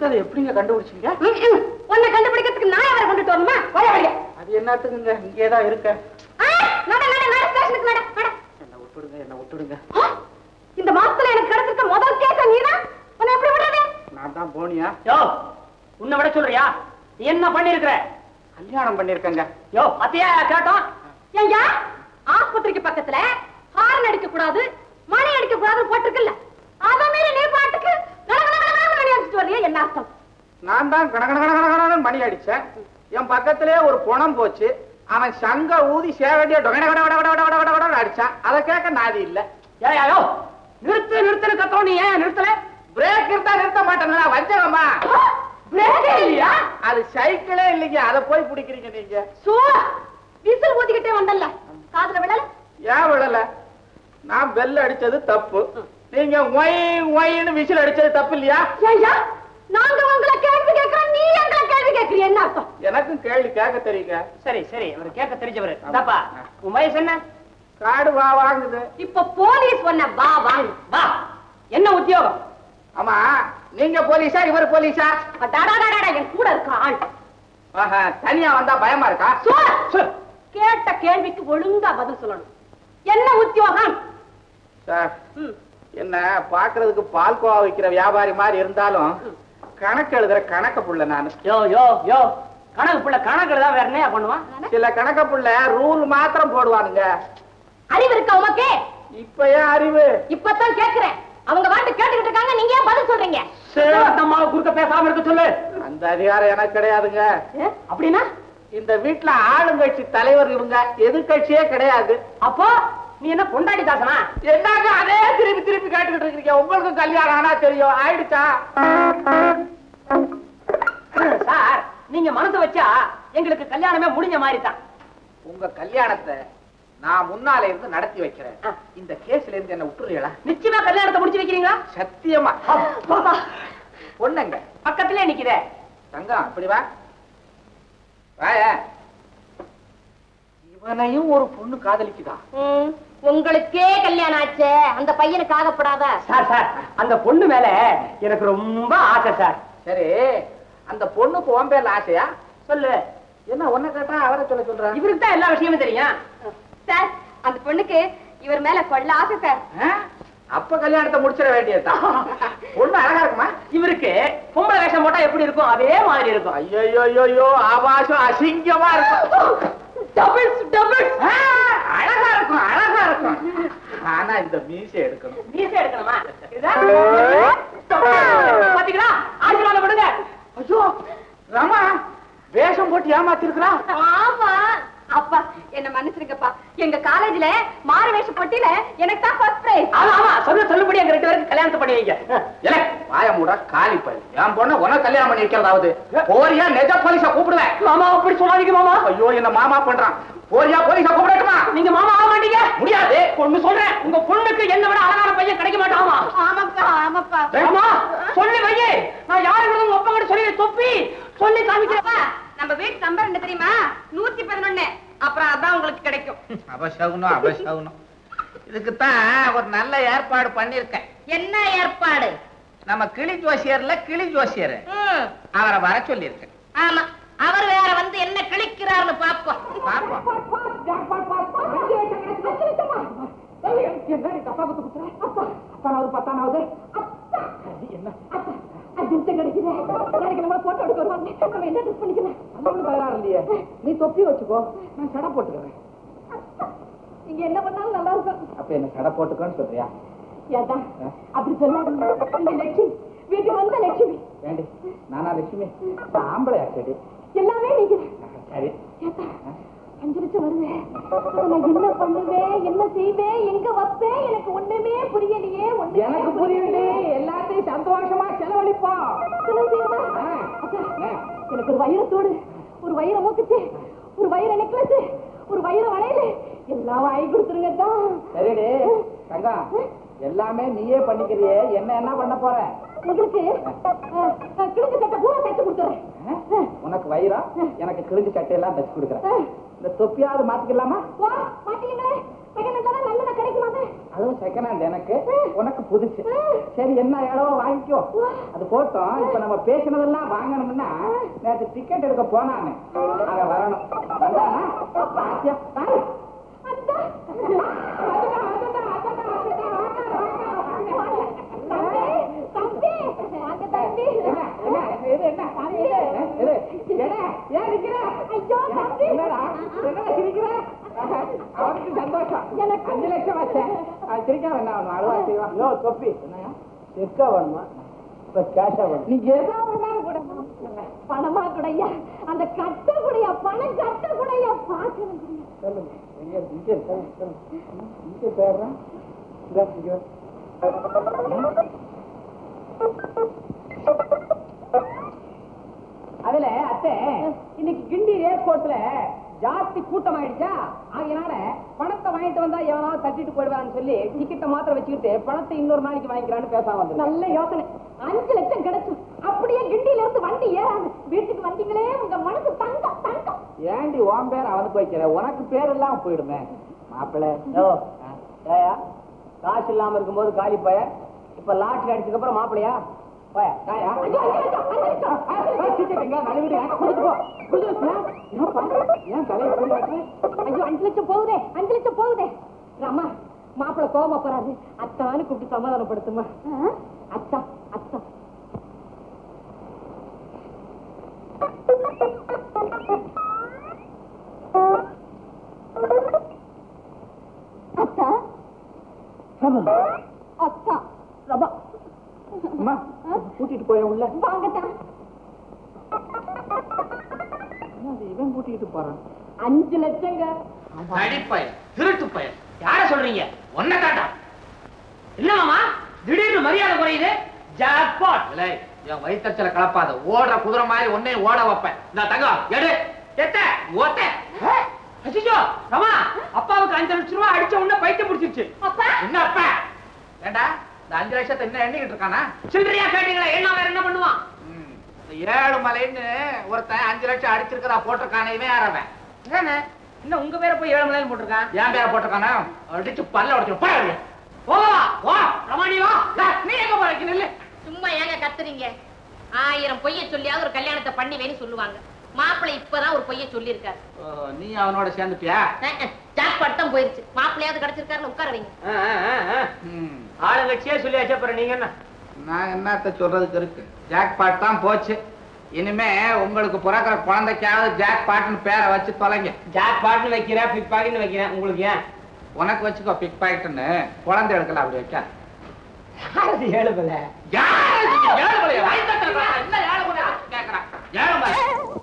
போட்டதை எப்படிங்க கண்டுபிடிச்சீங்க உன்னை கண்டுபிடிக்கிறதுக்கு நான் அவரை கொண்டுட்டு வரணுமா வர வழிய அது என்னத்துக்குங்க இங்கே தான் இருக்க நட நட நட ஸ்டேஷனுக்கு நட நட என்ன விட்டுடுங்க என்ன விட்டுடுங்க ஆ, இந்த மாசத்துல எனக்கு கிடைச்சிருக்க முதல் கேஸ் நீதான் உன்னை எப்படி விடுறது நான் தான் போனியா யோ உன்னை விட சொல்றியா நீ என்ன பண்ணிருக்கிற கல்யாணம் பண்ணிருக்கேங்க யோ அத்தையா கேட்டோம் ஐயா ஆஸ்பத்திரிக்கு பக்கத்துல ஹார்ன் அடிக்க கூடாது மணி அடிக்க கூடாதுன்னு போட்டிருக்குல்ல அத மீறி நீ பாட்டுக்கு கட கட கட கடன்னு மணி அடிச்சிட்டு வர்றியா என்ன அர்த்தம் நான் தான் கண கண கண கண கணன்னு மணி அடிச்சேன் என் பக்கத்திலே ஒரு புணம் போச்சு அவன் சங்க ஊதி சேவடியா டொகட கட கட கட கட கட கட அடிச்சான் அதை கேட்க நாதி இல்ல ஏயா யோ நிறுத்து நிறுத்துன்னு கத்தோம் நீ ஏன் நிறுத்தல பிரேக் இருந்தா நிறுத்த மாட்டேங்களா வஞ்சகமா பிரேக்கே இல்லையா அது சைக்கிளே இல்லைங்க அதை போய் பிடிக்கிறீங்க நீங்க சோ விசில் ஊத்திக்கிட்டே வந்தல்ல காதுல விழல ஏன் விடல நான் பெல் அடிச்சது தப்பு நீங்க ஒய் ஒயின்னு விசில் அடிச்சது தப்பு இல்லையா ஐயா நாங்க உங்களை கேள்வி கேட்கிறோம் நீ எங்களை கேள்வி கேட்கறிய என்ன அர்த்தம் எனக்கும் கேள்வி கேட்க தெரியுங்க சரி சரி அவர் கேட்க தெரிஞ்சவரு இந்தாப்பா உன் வயசு என்ன காடு வா வாங்குது இப்ப போலீஸ் சொன்ன வா வாங்க வா என்ன உத்தியோகம் ஆமா நீங்க போலீஸா இவர் போலீஸா டாடாடாடா என் கூட இருக்க ஆள் ஆஹா, தனியா வந்தா பயமா இருக்கா சோ கேட்ட கேள்விக்கு ஒழுங்கா பதில் சொல்லணும் என்ன உத்தியோகம் சார் ம். என்ன பாக்குறதுக்கு பால்கோவா விக்கிற வியாபாரி மாதிரி இருந்தாலும் கணக்கு எழுதுற கணக்கு புள்ள நானு யோ யோ யோ கணக்கு பிள்ளை கணக்குல தான் வேற என்னையா பண்ணுவான் சில கணக்க புள்ள ரூல் மாத்திரம் போடுவானுங்க அறிவு இருக்கா உமக்கு இப்ப ஏன் அறிவு இப்பதான் கேக்குறேன் அவங்க வாட்டு கேட்டுக்கிட்டு இருக்காங்க நீங்க ஏன் பதில் சொல்றீங்க சரி அம்மாவை குறுக்க பேசாம இருக்க சொல்லு அந்த அதிகாரம் எனக்கு கிடையாதுங்க ஏ, அப்படின்னா இந்த வீட்டுல ஆளுங்கட்சி தலைவர் இவங்க எதிர்கட்சியே கிடையாது அப்போ நீ என்ன பொண்டாடி தாசனா என்னங்க அதே திருப்பி திருப்பி கேட்டுக்கிட்டு இருக்கீங்க உங்களுக்கு கல்யாணம் ஆனா தெரியும் ஆயிடுச்சா சார் நீங்க மனசு வச்சா எங்களுக்கு கல்யாணமே முடிஞ்ச மாதிரி தான் உங்க கல்யாணத்தை நான் முன்னால இருந்து நடத்தி வைக்கிறேன் இந்த கேஸ்ல இருந்து என்ன விட்டுறீங்களா நிச்சயமா கல்யாணத்தை முடிச்சு வைக்கிறீங்களா சத்தியமா பொண்ணுங்க பக்கத்திலே நிக்குதே தங்கம் அப்படி வா வாய இவனையும் ஒரு பொண்ணு காதலிக்குதா ம், உங்களுக்கே கல்யாணம் ஆச்சே அந்த பையனுக்கு ஆகப்படாதா சார் சார் அந்த பொண்ணு மேல எனக்கு ரொம்ப ஆசை சார் சரி அந்த பொண்ணுக்கு உன் பேர்ல ஆசையா சொல்லு என்ன உன்னை கேட்டா அவரை சொல்ல சொல்ற இவருக்கு தான் எல்லா விஷயமும் தெரியும் சார் அந்த பொண்ணுக்கு இவர் மேல கொள்ள ஆசை சார் ஆ? அப்ப கல்யாணத்தை முடிச்சிட வேண்டியதுதான் பொண்ணு அழகா இருக்குமா இவருக்கு பொம்பளை வேஷம் போட்டா எப்படி இருக்கும் அதே மாதிரி இருக்கும் ஐயோ ஆபாசம் அசிங்கமா இருக்கும் டபுள்ஸ் டபுள்ஸ் ஆ, அழகா இருக்கும் அழகா இருக்கும் ஆனா இந்த மீசை எடுக்கணும் மீசை எடுக்கணுமா இதா? பாத்தீங்களா ஆசீர்வாதம் விடுங்க ஐயோ ராமா வேஷம் போட்டு ஏமாத்திருக்கிறா ஆமா அப்பா என்ன மன்னிச்சிருங்கப்பா எங்க காலேஜ்ல மாறு வேஷ போட்டியில எனக்கு தான் ஃபர்ஸ்ட் பிரைஸ் ஆமா ஆமா சொல்ல சொல்லுபடி எங்க ரெண்டு பேருக்கு கல்யாணத்தை பண்ணி வைங்க இல்லை வாய மூட காலி பை என் பொண்ண உனக்கு கல்யாணம் பண்ணி வைக்கிறதாவது போறியா நெஜ போலீஸ கூப்பிடுவேன் மாமா அப்படி சொல்லாதீங்க மாமா ஐயோ என்ன மாமா பண்றான் போறியா போலீஸ கூப்பிடட்டுமா நீங்க மாமா ஆக மாட்டீங்க முடியாது ஒண்ணு சொல்றேன் உங்க பொண்ணுக்கு என்ன விட அழகான பையன் கிடைக்க மாட்டாமா ஆமாப்பா ஆமாப்பா அம்மா சொல்லி வையே நான் யாருக்கு உங்க அப்பா கிட்ட சொல்லி தொப்பி சொல்லி காமிக்கிறேன் அப்பா, நம்ம வீட்டு நம்பர் என்ன தெரியுமா நூத்தி பதினொன்னு அப்புறம் அதான் உங்களுக்கு கிடைக்கும் அபசகுனம் அபசகுனம் இதுக்குத்தான் ஒரு நல்ல ஏற்பாடு பண்ணிருக்கேன் என்ன ஏற்பாடு நம்ம கிளி ஜோசியர்ல கிளி ஜோசியர் ம், அவரை வர சொல்லியிருக்கேன் ஆமா அவர் வேற வந்து என்ன கிழிக்கிறார்னு பாப்போம் பாப்போம் நீ தொப்பி வச்சுக்கோ நான் சடை போட்டுக்கிறேன் இங்க என்ன பண்ணாலும் நல்லா இருக்கும் அப்ப என்ன சடை போட்டுக்கோன்னு சொல்றியா ஏதா அப்படி சொல்லாதீங்க நீங்க லட்சுமி வீட்டுக்கு வந்த லட்சுமி ஏண்டி நானா லட்சுமி நான் ஆம்பளையா சரி எல்லாமே நீங்க சரி ஏதா அஞ்சு லட்சம் வருது அதை நான் என்ன பண்ணுவேன் என்ன செய்வேன் எங்க வைப்பேன் எனக்கு ஒண்ணுமே புரியலையே ஒண்ணுமே எனக்கு புரியுது எல்லாத்தையும் சந்தோஷமா செலவழிப்போம் புரியலையே. அக்கா, எனக்கு ஒரு வைரத்தோடு ஒரு வைர மூக்குச்சு ஒரு வைர நெக்லஸ் ஒரு வைர வளையல் எல்லாம் வாங்கி கொடுத்துருங்க தான் சரிடி தங்கம் எல்லாமே நீயே பண்ணிக்கிறியே என்ன என்ன பண்ண போற உங்களுக்கு அஹ், அஹ், கிழிஞ்ச சட்டை பூரா தைச்சு கொடுத்துறேன் ஆ? உனக்கு வயிறா எனக்கு கிழிஞ்சு சட்டையெல்லாம் தச்சு கொடுக்குறேன் இந்த தொப்பியாவது மாத்திக்கலாமா வா மாட்டீங்களே செகண்ட் தானே நல்லதா கிடைக்குமாமே அதுவும் செகண்ட் ஹேண்ட் எனக்கு உனக்கு புதுசு சரி என்ன எவ்வளவோ வாங்கிக்கோ அது போட்டோம் இப்ப நம்ம பேசினதெல்லாம் வாங்கணும்னா நேற்று டிக்கெட் எடுக்க போனானே அவன் வரணும் வந்தானா பாத்தியா? பாரு. என்ன, என்ன, இது என்ன? இது, என்ன? ஏன் நிக்கிற? என்னடா? என்னடா சிரிக்கிற? அவனுக்கு சந்தோஷம் அஞ்சு லட்சம் வச்சேன் அது சிரிக்காம என்ன ஆகணும் அழுவா செய்வான் யோ தொப்பி என்னையா செக்கா வேணுமா இப்ப கேஷா வேணும் நீங்க எதா வேணாலும் கூட பணமா கூடயா அந்த கட்ட கூடயா பணம் கட்ட கூடயா பாக்கணும் சொல்லுங்க எங்க இங்க இருக்கு, சொல்லுங்க, சொல்லுங்க. இங்க பேர்றேன் இதா இங்க அதுல அத்தை இன்னைக்கு கிண்டி ஏர்போர்ட்ல ஜாஸ்தி கூட்டம் ஆயிடுச்சா ஆகையனால பணத்தை வாங்கிட்டு வந்தா எவனாவது தட்டிட்டு போயிடுவான்னு சொல்லி டிக்கெட்டை மாத்திரம் வச்சுக்கிட்டு பணத்தை இன்னொரு நாளைக்கு வாங்கிக்கிறான்னு பேசாம வந்து நல்ல யோசனை அஞ்சு லட்சம் கிடைச்சும் அப்படியே கிண்டியில இருந்து வண்டி ஏறாது வீட்டுக்கு வந்தீங்களே உங்க மனசு தங்கம் தங்கம் ஏண்டி உன் பேர் அவனுக்கு வைக்கிற உனக்கு பேர் எல்லாம் போயிடுமே மாப்பிள்ளை ஏயா காசு இல்லாம இருக்கும்போது காலி பய இப்ப லாட்டரி அடிச்சதுக்கு அப்புறம் மாப்பிளையா போய காயா ஐயோ, அஞ்சு லட்சம், அஞ்சு லட்சம், அஞ்சு லட்சம். சீக்கிரம் நழுவிடு கொடுத்து போ கொடுத்து போ. ஏன் பண்ற? ஏன் தலையை கூடி வைக்கிற? ஐயோ அஞ்சு லட்சம் போகுதே அஞ்சு லட்சம் போகுதே ராமா மாப்பிள்ள கோவமா போறாரு அத்தான்னு கூப்பிட்டு சமாதானப்படுத்துமா அத்தா அத்தா அத்தா அத்தா ரபா அம்மா கூட்டிட்டு போய உள்ள வாங்கத்தா என்னது இவன் கூட்டிட்டு போறான் அஞ்சு லட்சங்க அடிப்பயல் திருட்டு பயல் யார சொல்றீங்க ஒன்ன காட்டா என்னமாமா திடீர்னு மரியாதை குறையுது ஜாக்பாட் இல்லை என் வயிற்றுல கலப்பாத ஓடுற குதிரை மாதிரி ஒன்னையும் ஓட வைப்பேன் நான் தங்கம் எடு எத்த ஓத்த அச்சிச்சோ ரமா அப்பாவுக்கு அஞ்சு லட்சம் ரூபாய் அடிச்ச உடனே பைத்தியம் முடிச்சிருச்சு அப்பா என்ன அப்ப ஏண்டா இந்த அஞ்சு லட்சத்தை என்ன எண்ணிக்கிட்டு இருக்கானா சில்லறையா கேட்டீங்களா என்ன வேற என்ன பண்ணுவான் ம், இந்த ஏழு மலைன்னு ஒருத்தன் அஞ்சு லட்சம் அடிச்சிருக்கதா போட்டிருக்கானே இவன் யார் அவன் என்ன இன்னும் உங்க பேரை போய் ஏழு மலையில போட்டிருக்கான் என் பேரை போட்டிருக்கானா அடிச்சு பல்ல உடச்சு போய் ஓ வா ரமாணி வா டேய், நீ எங்க போறீங்க நில்லு சும்மா ஏங்க கத்துறீங்க ஆயிரம் பொய்ய சொல்லியாவது ஒரு கல்யாணத்தை பண்ணி வேணும் சொல்லுவாங்க மாப்பிள்ளை இப்பதான் ஒரு பொய்ய சொல்லியிருக்காரு நீ அவனோட சேர்ந்துட்டியா ஜாக்பாட் தான் போயிருச்சு மாப்பிள்ளையாவது கிடைச்சிருக்காருன்னு உட்கார வைங்க ஆ, ஆ, ஆ, ஆ. ம், ஆளுங்கட்சியே சொல்லியாச்சு அப்புறம் நீங்க என்ன நான் என்னத்த சொல்றதுக்கு இருக்கு ஜாக் பாட் தான் போச்சு இனிமே உங்களுக்கு பிறக்கிற குழந்தைக்காவது ஜாக் பாட்னு பேரை வச்சு தொலைங்க ஜாக் பாட்னு வைக்கிறேன் பிக் பாக்கெட்னு வைக்கிறேன் உங்களுக்கு ஏன் உனக்கு வச்சுக்கோ பிக் பாக்கெட்னு குழந்தை எடுக்கலாம் அப்படி வைக்க யாரது ஏழு மலை யாரு இது? ஏழு மலையா? வயித்துல இருக்கிறா? என்ன ஏழு மலையா? கேக்குறான். ஏழு மலை.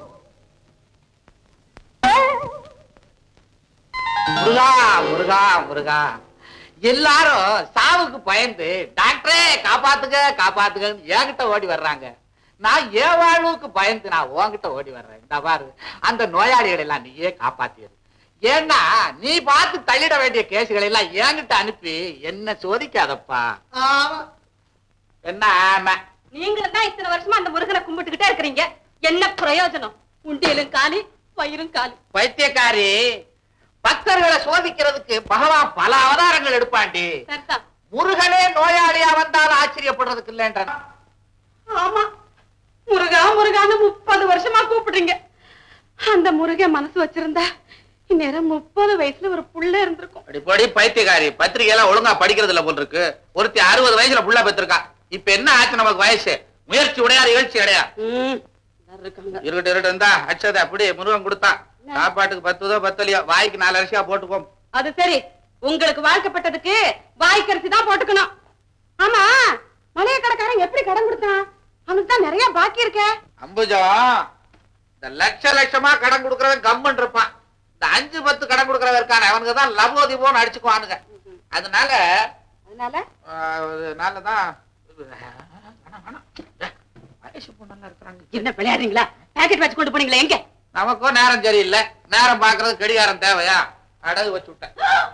முருகா முருகா முருகா எல்லாரும் சாவுக்கு பயந்து டாக்டரே காப்பாத்துங்க காப்பாத்துங்கன்னு என்கிட்ட ஓடி வர்றாங்க நான் என் வாழ்வுக்கு பயந்து நான் உன்கிட்ட ஓடி வர்றேன் இந்த பாரு அந்த நோயாளிகளை எல்லாம் நீயே காப்பாத்தியது ஏன்னா நீ பார்த்து தள்ளிட வேண்டிய கேசுகளை எல்லாம் என்கிட்ட அனுப்பி என்ன சோதிக்காதப்பா ஆமா என்ன ஆமா நீங்களும் தான் இத்தனை வருஷமா அந்த முருகனை கும்பிட்டுக்கிட்டே இருக்கிறீங்க என்ன பிரயோஜனம் உண்டியலும் காலி பயிரும் காலி பைத்தியக்காரி பக்தர்களை சோதிக்கிறதுக்கு பகவான் பல அவதாரங்கள் எடுப்பாண்டி சரிதான் முருகனே நோயாளியா வந்தாலும் ஆச்சரியப்படுறதுக்கு இல்லைன்ற ஆமா முருகா முருகான்னு முப்பது வருஷமா கூப்பிடுறீங்க அந்த முருகன் மனசு வச்சிருந்தா இந்நேரம் முப்பது வயசுல ஒரு புள்ள இருந்திருக்கும் அடிப்படி பைத்தியக்காரி பத்திரிகை எல்லாம் ஒழுங்கா படிக்கிறது இல்ல போல் இருக்கு ஒருத்தி அறுபது வயசுல புள்ள பெற்றிருக்கா இப்ப என்ன ஆச்சு நமக்கு வயசு முயற்சி உடையா நிகழ்ச்சி கிடையா இருக்காங்க இருக்கட்டும் இருக்கட்டும் இருந்தா அச்சதை அப்படி முருகன் கொடுத்தான் சாப்பாட்டுக்கு பத்துதோ பத்தலையோ வாய்க்கு நாலு அரிசியா போட்டுப்போம் அது சரி உங்களுக்கு வாழ்க்கப்பட்டதுக்கு வாய்க்கரிசி தான் போட்டுக்கணும் ஆமா மளிகை கடைக்காரன் எப்படி கடன் கொடுத்தான் அவனுக்கு தான் நிறைய பாக்கி இருக்கே அம்புஜம் இந்த லட்ச லட்சமா கடன் கொடுக்கறவன் கம்மன் இருப்பான் இந்த அஞ்சு பத்து கடன் கொடுக்கறவன் இருக்கான அவனுக்கு தான் லபோதிபோன்னு அடிச்சுக்குவானுங்க அதனால அதனால ஆஹ், அதனாலதான் வேணாம், வேணாம். ஏ, வயசு பொண்ணெல்லாம் இருக்கிறாங்க என்ன விளையாடுறீங்களா பேக்கெட் வச்சு கொண்டு போனீங்களா எங்க நமக்கும் நேரம் சரியில்லை நேரம் பாக்குறது கடிகாரம் தேவையா அடகு வச்சு விட்டேன்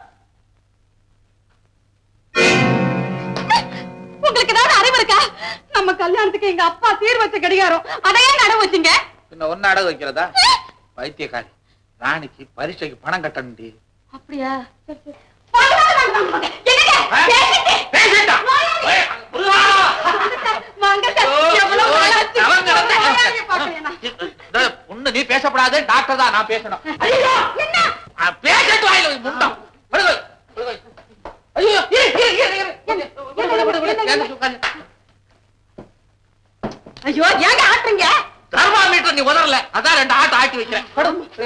உங்களுக்கு ஏதாவது அறிவு இருக்கா நம்ம கல்யாணத்துக்கு எங்க அப்பா சீர் வச்ச கடிகாரம் அதையே நட வச்சுங்க பின்ன ஒன்னு அடகு வைக்கிறதா பைத்தியக்காரி ராணிக்கு பரீட்சைக்கு பணம் கட்டணும்டி அப்படியா சரி சரி வாங்க, வாங்க, வாங்க, வாங்க, வாங்க. என்னங்க? ஆ? பேசிட்டு. பேசிட்டா? நோயாளி. ஏய், முருகா! வாங்க சார், வாங்க சார். ஐயோ, எவ்வளவு ஐயோ, நாளாச்சு. அவங்க வந்து- நோயாளியை பார்க்கலையா நான்? இந்த பொண்ணு நீ பேசப்படாது டாக்டர் தான் நான் பேசணும் ஐயோ என்ன? ஆ, பேசட்டு வாயில முண்டம் விடுங்க, விடுங்க. ஐயோ இரு, இரு, இரு, இரு. விடு, விடு, விடு, விடு. எழுந்திருச்சு உட்காரு. ஐயோ ஏங்க ஆட்டுறீங்க தெர்மாமீட்டர் நீ உதறல அதான் ரெண்டு ஆட்டு ஆட்டி வைக்கிறேன் படு.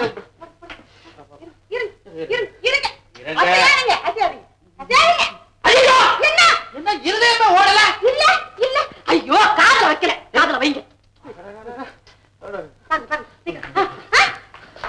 இருங்க இருங்க இருங்க இருங்க. அசையாதீங்க அசையாதீங்க அசையாதீங்க ஐயோ என்ன என்ன இருதயமே ஓடல இல்ல இல்ல ஐயோ காதுல வைக்கல காதுல வைங்க வாங்க, வாங்க, சீக்கிரம். ஆ, ஆ.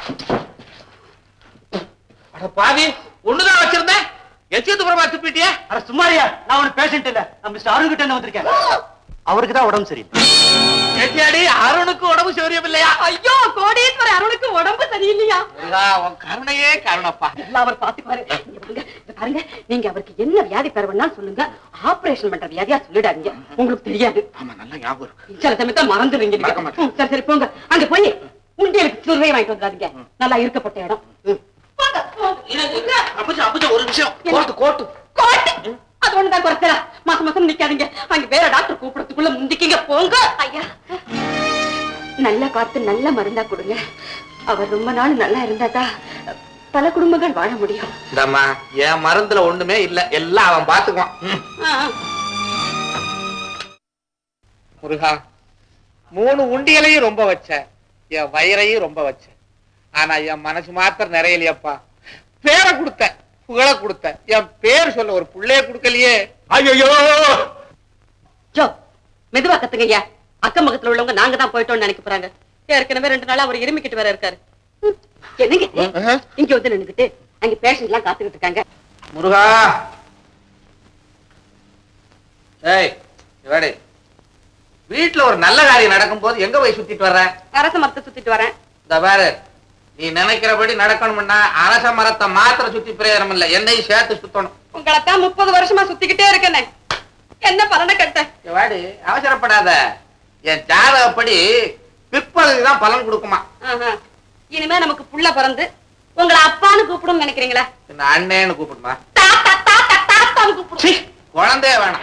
அட பாவி ஒண்ணுதான் வச்சிருந்தேன் எச்சத்துப்புறமா துப்பிட்டியே அட சும்மாரியா நான் ஒண்ணு பேஷண்ட் இல்ல நான் மிஸ்டர் அருண் கிட்ட இருந்து வந்திருக்கேன் அவருக்கு தான் உடம்பு சரியில்லை எச்சியாடி அருணுக்கு உடம்பு சௌரியம் இல்லையா ஐயோ கோடீஸ்வர அருணுக்கு உடம்பு சரியில்லையா முருகா உன் கருணையே கருணப்பா எல்லாம் அவர் பாத்துப்பாரு இங்க பாருங்க இங்க பாருங்க நீங்க அவருக்கு என்ன வியாதி பெறவேன்னா சொல்லுங்க ஆபரேஷன் பண்ற வியாதியா சொல்லிடாதீங்க உங்களுக்கு தெரியாது ஆமா நல்லா ஞாபகம் இருக்கு சில சமயத்தை மறந்துடுவீங்க நீங்க. மறக்க மாட்டேன். ம், சரி சரி போங்க அங்க போய் உண்டியலுக்கு சிறுவை வாங்கிட்டு வந்துடாதீங்க நல்லா இருக்கப்பட்ட இடம் ம். போங்க, போங்க. அப்பச்சு அப்பச்சு ஒரு நிமிஷம் கோட்டு கோட்டு கோட்டை. அது ஒண்ணுதான் குறைச்சலா மாசம் மாசம் நிக்காதீங்க அங்க வேற டாக்டர் கூப்பிடறதுக்குள்ள முந்திக்கிங்க போங்க ஐயா நல்ல பார்த்து நல்ல மருந்தா கொடுங்க அவர் ரொம்ப நாள் நல்லா இருந்தாதான் பல குடும்பங்கள் வாழ முடியும் இந்தம்மா என் மருந்துல ஒண்ணுமே இல்ல எல்லாம் அவன் பாத்துக்குவான் ம். ஆ, ஆ. முருகா மூணு உண்டியலையும் ரொம்ப வச்ச என் வயிறையும் ரொம்ப வச்ச ஆனா என் மனசு மாத்திரம் நிறையலையப்பா பேரை கொடுத்த புகழ கொடுத்த என் பேர் சொல்ல ஒரு புள்ளைய கொடுக்கலையே ஐயோ ஜோ மெதுவா கத்துங்க ஐயா அக்கம் பக்கத்துல உள்ளவங்க நாங்க தான் போயிட்டோம்னு நினைக்க போறாங்க ஏற்கனவே ரெண்டு நாளா அவர் இருமிக்கிட்டு வேற இருக்காரு ம், என்னங்க இங்க வந்து நின்னுக்கிட்டு அங்க பேஷண்ட் எல்லாம் காத்துக்கிட்டு இருக்காங்க முருகா ஏய் இவாடி வீட்டுல ஒரு நல்ல காரியம் நடக்கும்போது எங்க போய் சுத்திட்டு வர்ற அரச மரத்தை சுத்திட்டு வரேன் இந்த பாரு நீ நினைக்கிறபடி நடக்கணும்னா அரச மரத்தை மாத்திரம் சுத்தி பிரயோஜனம் இல்ல என்னையும் சேர்த்து சுத்தணும் உங்களைத்தான் முப்பது வருஷமா சுத்திக்கிட்டே இருக்கேனே என்ன பலனை கட்ட இங்க வாடி அவசரப்படாத என் ஜாதகப்படி பிற்பகுதி தான் பலன் கொடுக்குமா ஆஹா. இனிமே நமக்கு புள்ள பிறந்து உங்களை அப்பான்னு கூப்பிடும் நினைக்கிறீங்களா என்ன அண்ணேன்னு கூப்பிடுமா தாத்தா தாத்தா தாத்தான்னு கூப்பிடும் சீ, குழந்தையே வேணாம்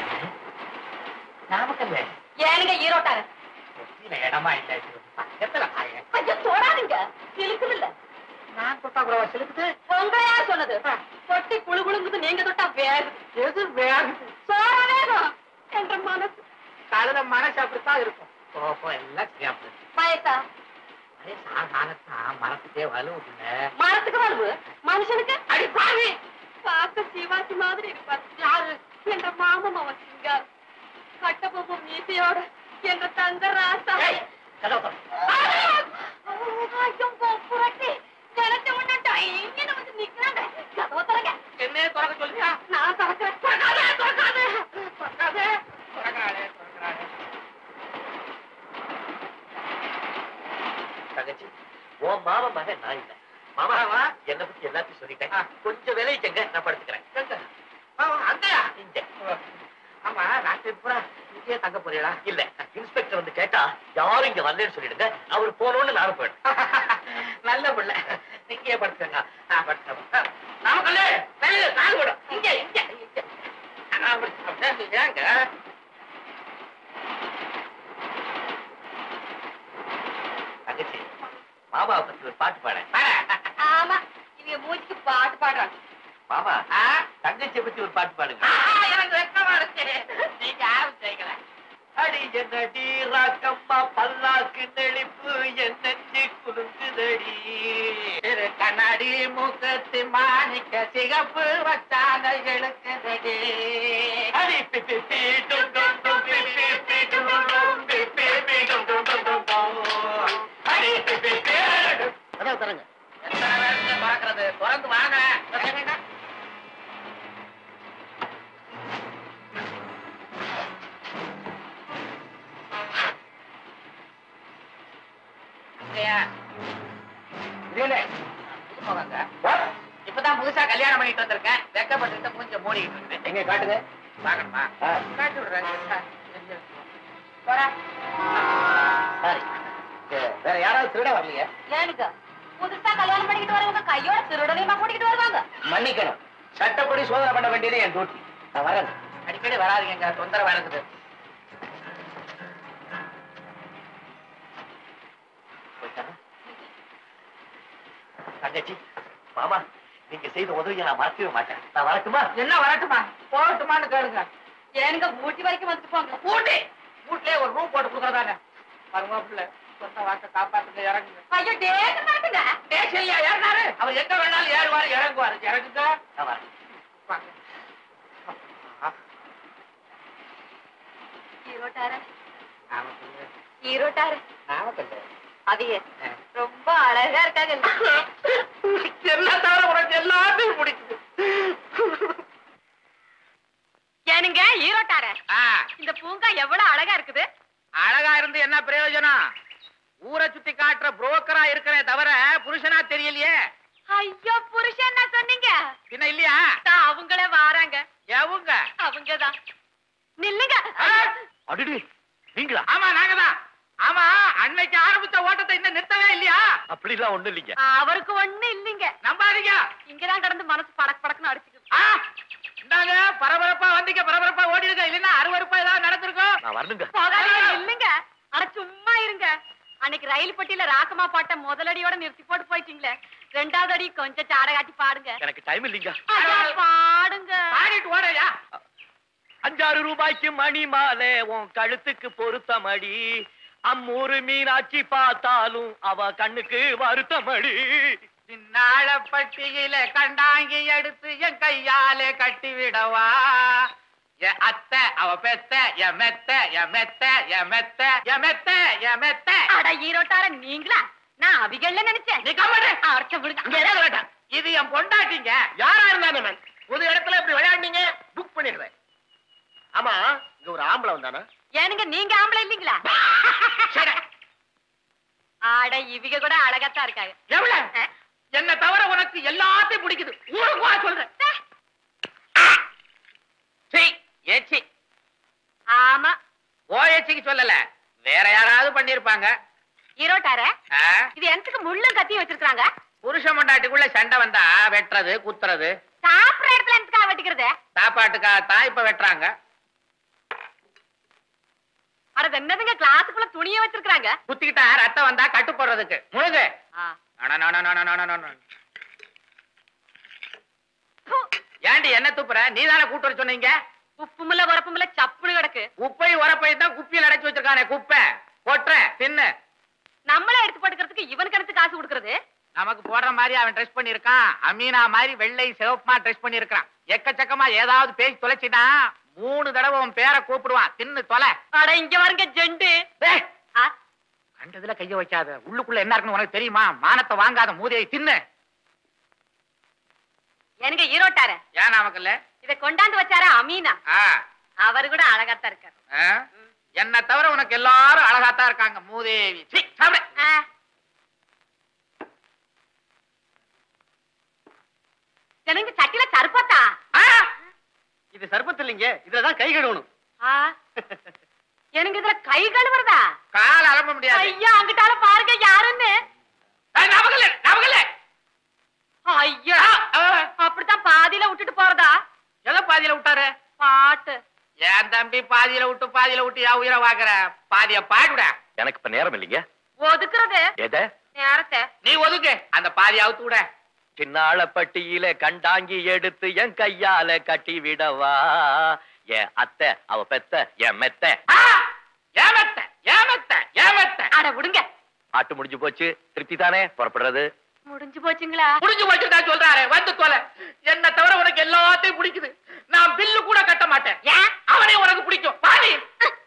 ஏனுங்க ஈரோட்டாரு இடமா இல்ல பக்கத்துல ஐயோ தொடாதீங்க இழுக்குது இல்ல நான் தொட்டா கூட செலுக்குது உங்களை யார் சொன்னது தொட்டி குழு குழுங்குது நீங்க தொட்டா வேகுது எது வேகுது சோற வேகம் என்ற மனசு கழுத மனசு அப்படித்தான் இருக்கும் கோபம் எல்லாம் கேப்பு பயத்தா அதே சாகாலத்தா மரத்துக்கே வலுவுங்க மரத்துக்கு வருவு மனுஷனுக்கு அடி பாவி பார்க்க சிவாஜி மாதிரி இருப்பார் யாரு என்ற மாமம் அவன் சிங்கார் கட்டபொம்மம் மீசையோட என்ற தங்க ராசா ஏய், கதவை திற. ஐயோ, புரட்டி. நினைச்ச உடனே டைன்னு வந்து நிக்கிறாங்க. கதவை திறங்க. என்னையே திறக்க சொல்லியா நான் திறக்கிறேன். திறக்காதே திறக்காதே திறக்காதே திறக்காதே திறக்காதே தங்கச்சி உன் மாமா மகன் நான் இல்ல மாமா என்ன பத்தி எல்லாத்தையும் சொல்லிட்டேன் கொஞ்சம் விளைவிக்கங்க நான் படுத்துக்கிறேன் எங்க? ஆ, அங்கயா இங்க ஆமா ராத்திரி பூரா இங்கேயே தங்க போறீங்களா இல்ல இன்ஸ்பெக்டர் வந்து கேட்டா யாரும் இங்க வரலன்னு சொல்லிடுங்க அவர் போனோன்னு நானும் போயிடுறேன் நல்ல பிள்ளை இங்கேயே படுத்துக்கங்க ஆ, படுத்துக்கங்க. நமக்குள்ளே நல்ல நாள் விடும் இங்க இங்க இங்க ஆ, படுத்துக்கங்க. ஏங்க தங்கச்சி மாமாவை பத்தி ஒரு பாட்டு பாட ஆமா இவங்க மூச்சுக்கு பாட்டு பாடுறாங்க மாமா தங்கச்சியை பத்தி ஒரு பாட்டு பாடுங்க ஆ, எனக்கு வெக்கமா இருக்கு நீங்க ஆரம்பிச்சீங்கள அடி என்னடி ராக்கம்மா பல்லாக்கு நெளிப்பு என் நெஞ்சு குலுங்குதடி திரு கண்ணாடி மூக்கத்து மாணிக்க சிகப்பு வச்சான எழுக்குதடி அடி பி பி பி டும் டும் டும் பி பி பி டும் டும் பி பி பி டும் டும் டும் டும் டும். அடி பி பி பி டும். கதவை திறங்க எத்தனை பேருக்கு பாக்குறது திறந்து வாங்க திறங்க. இல்லையா? இல்ல. இது போகாங்க. இப்பதான் புதுசா கல்யாணம் பண்ணிட்டு வந்திருக்கேன் வெக்கப்பட்டு மூஞ்ச மூடிக்கிட்டு இருக்கேன் எங்க காட்டுங்க பாக்கணுமா ஆ. காட்டி விடுறேன் போறா சாரி வேற யாராவது திருட வரலையா ஏனுங்க புதுசா கல்யாணம் பண்ணிக்கிட்டு வரவங்க கையோட திருடனையுமா கூட்டிக்கிட்டு வருவாங்க மன்னிக்கணும் சட்டப்படி சோதனை பண்ண வேண்டியது என் டியூட்டி நான் வரேன் அடிக்கடி வராதீங்க தொந்தரவா இருக்குது தங்கச்சி மாமா நீங்க செய்த உதவியை நான் மறக்கவே மாட்டேன் நான் வரட்டுமா என்ன வரட்டுமா போகட்டுமான்னு கேளுங்க ஏனுங்க ஊட்டி வரைக்கும் வந்துட்டு போங்க ஊட்டி வீட்லயே ஒரு ரூம் போட்டு கொடுக்குறதாங்க மருமாப்புல சொந்த வாக்க காப்பாத்துங்க இறங்குங்க ஐயோ டேங்க மாட்டுங்க தேசியா ஏறினாரு அவர் எங்க வேணாலும் ஏறுவாரு இறங்குவாரு இறங்குங்க நான் வரேன் வாங்க. ஈரோட்டார நாமக்கல் ஈரோட்டார நாமக்கல் அதையே ரொம்ப அழகா இருக்காங்க என்ன தவிர உனக்கு எல்லாத்தையும் பிடிக்குது ஏனுங்க ஈரோட்டார ஆ, இந்த பூங்கா எவ்வளவு அழகா இருக்குது அழகா இருந்து என்ன பிரயோஜனம் ஊரை சுத்தி காட்டுற புரோக்கரா இருக்கிறே தவிர புருஷனா தெரியலையே ஐயோ புருஷன் என்ன சொன்னீங்க பின்ன இல்லையா தான் அவங்களே வாராங்க எவுங்க அவங்கதான் நில்லுங்க ஆ, அடிடி நீங்களா ஆமா நாங்கதான் ஆமா அன்னைக்கு ஆரம்பிச்ச ஓட்டத்தை இன்னும் நிறுத்தவே இல்லையா அப்படிலாம் ஒண்ணும் இல்லைங்க அவருக்கு ஒண்ணு இல்லைங்க நம்பாதீங்க இங்கதான் கடந்து மனசு படக்கு படக்குன்னு அடிச்சுக்குது ஆ, இந்தாங்க பரபரப்பா வந்தீங்க பரபரப்பா ஓடிடுங்க இல்லைன்னா அருவருப்பா ஏதாவது நடந்திருக்கும் நான் வரணுங்க போகாதீங்க இல்லைங்க ஆனா சும்மா இருங்க அன்னைக்கு ரயில் பெட்டியில ராக்கமா பாட்ட முதலடியோட நிறுத்தி போட்டு போயிட்டீங்களே ரெண்டாவது அடி கொஞ்சம் சாட காட்டி பாடுங்க எனக்கு டைம் இல்லைங்க அட, பாடுங்க பாடிட்டு ஓடையா அஞ்சாறு ரூபாய்க்கு மணி மாலை உன் கழுத்துக்கு பொருத்த மடி அம்மூரு மீனாட்சி பார்த்தாலும் அவ கண்ணுக்கு வருத்த மடி சின்னாள பட்டியில கண்டாங்கி எடுத்து என் கையாலே கட்டி விடவா என் அத்தை அவ பெத்த என் மெத்த என் மெத்த என் மெத்த என் மெத்த என் மெத்த அட ஈரோட்டார நீங்களா நான் அவிகள்ல நினைச்சேன் நீ கம்மாடு. அரைச்ச விடுங்க இங்க இடம் வேண்டாம். இது என் பொண்டாட்டிங்க யாரா இருந்தாலும் நான் புது இடத்துல இப்படி விளையாடுனீங்க புக் பண்ணிடுறேன் ஆமா இங்க ஒரு ஆம்பளை வந்தானா ஏனுங்க நீங்க ஆம்பளை இல்லீங்களா சரி, ஆட இவிக கூட அழகாத்தான் இருக்காங்க எவ்வளவு ஆ? என்ன தவிர உனக்கு எல்லாத்தையும் பிடிக்குது ஊருக்கு வா சொல்றேன் சீ, ஏச்சி ஆமா ஓஏச்சிக்கு சொல்லல வேற யாராவது பண்ணிருப்பாங்க ஈரோட்டார ஆ? இது எனக்கு முள்ளும் கத்தியும் வச்சிருக்காங்க புருஷ மண்டாட்டிக்குள்ள சண்டை வந்தா வெட்டுறது குத்துறது சாப்பிடுற இடத்துல எனக்குக்கா வெட்டிக்கிறது சாப்பாட்டுக்காகத்தான் இப்ப வெட்டுறாங்க அட இது என்னதுங்க கிளாஸுக்குள்ள துணியை வச்சிருக்காங்க குத்திக்கிட்டா ரத்தம் வந்தா கட்டு போடுறதுக்கு முழுகு அட, நட, நட, நட, நட, நட. ஏண்டி என்ன துப்புற நீ தானே கூட்டு வர சொன்னீங்க உப்புமில்ல உரப்புமில்ல சப்புனு கிடக்கு குப்பை உரப்பை தான் குப்பியில் அடைச்சு வச்சிருக்கானே குப்பை கொட்டுறேன் தின்னு நம்மளே எடுத்து போட்டுக்கிறதுக்கு இவனுக்கு எடுத்து காசு கொடுக்கறது நமக்கு போடுற மாதிரி அவன் ட்ரெஸ் பண்ணிருக்கான் அமீனா மாதிரி வெள்ளை சிவப்புமா ட்ரெஸ் பண்ணிருக்கான் எக்கச்சக்கமா ஏதாவது பேசி தொலைச்சினா மூணு தடவை உன் பேரை கூப்பிடுவான் தின்னு தொலை அட இங்க வருங்க ஜெண்டு டேய், ஆ, கண்டதுல கைய வைக்காத உள்ளுக்குள்ள என்ன இருக்குன்னு உனக்கு தெரியுமா மானத்தை வாங்காத மூதையை தின்னு எனக்கு ஈரோட்டார ஏன் நமக்குல்ல இத கொண்டாந்து வச்சாரா அமீனா ஆ, அவரு கூட அழகாத்தான் இருக்காரு ஆ? என்னை தவிர உனக்கு எல்லாரும் அழகாத்தான் இருக்காங்க மூதேவி சீ, சாப்பிடு ஆ. எனக்கு சட்டில சருப்பத்தா ஆ, இது சர்பத்து இல்லைங்க இதுலதான் கை கழுவணும் ஆ, எனக்கு இதுல கை கழுவுறதா கால் அலம்ப முடியாது ஐயா அங்கிட்டால பாருங்க யாருன்னு ஏய், நமக்குல்ல நமக்குல்ல ஐயா ஆ, ஆ, அப்படித்தான் பாதியில விட்டுட்டு போறதா எதை பாதியில விட்டாரு பாட்டு ஏன் தம்பி பாதியில விட்டு பாதியில விட்டு யா உயிரை வாக்குற பாதிய பாடுட எனக்கு இப்ப நேரம் இல்லைங்க ஒதுக்குறது எதை நேரத்தை நீ ஒதுக்கு அந்த பாதிய அவுத்து விட சின்னாள பட்டியில கண்டாங்கி எடுத்து என் கையால கட்டி விடவா என் அத்தை அவ பெத்த என் மெத்த ஆ, ஏமத்த ஏமத்த ஏமத்த அட விடுங்க ஆட்டு முடிஞ்சு போச்சு திருப்தி தானே புறப்படுறது முடிஞ்சு போச்சுங்களா முடிஞ்சு போச்சு தான் சொல்றாரு வந்து தொலை என்ன தவிர உனக்கு எல்லாத்தையும் பிடிக்குது நான் பில்லு கூட கட்ட மாட்டேன் ஏன் அவனே உனக்கு பிடிக்கும் பாதி